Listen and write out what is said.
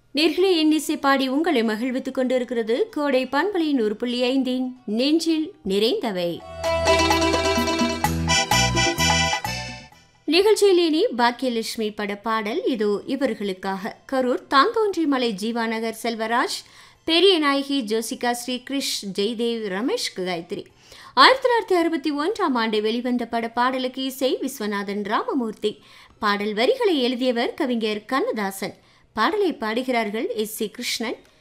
நேர்களே எண்ணிசை பாடி உங்களை மகிழ்வித்துக் கொண்டிருக்கிறது கோடை பண்பலையின் ஒரு புள்ளி ஐந்தின் நெஞ்சில் நிறைந்தவை நிகழ்ச்சியில் இனி பாக்கியலட்சுமி பட பாடல் இதோ இவர்களுக்காக கரூர் தாந்தோன்றிமலை ஜீவாநகர் செல்வராஜ் பெரிய நாயகி ஜோசிகா ஸ்ரீ கிருஷ் ஜெய்தேவ் ரமேஷ் காயத்ரி ஆயிரத்தி தொள்ளாயிரத்தி அறுபத்தி ஒன்றாம் ஆண்டு வெளிவந்த பட பாடலுக்கு இசை விஸ்வநாதன் ராமமூர்த்தி பாடல் வரிகளை எழுதியவர் கவிஞர் கண்ணதாசன் பாடலை பாடுகிறார்கள் எஸ் சி கிருஷ்ணன்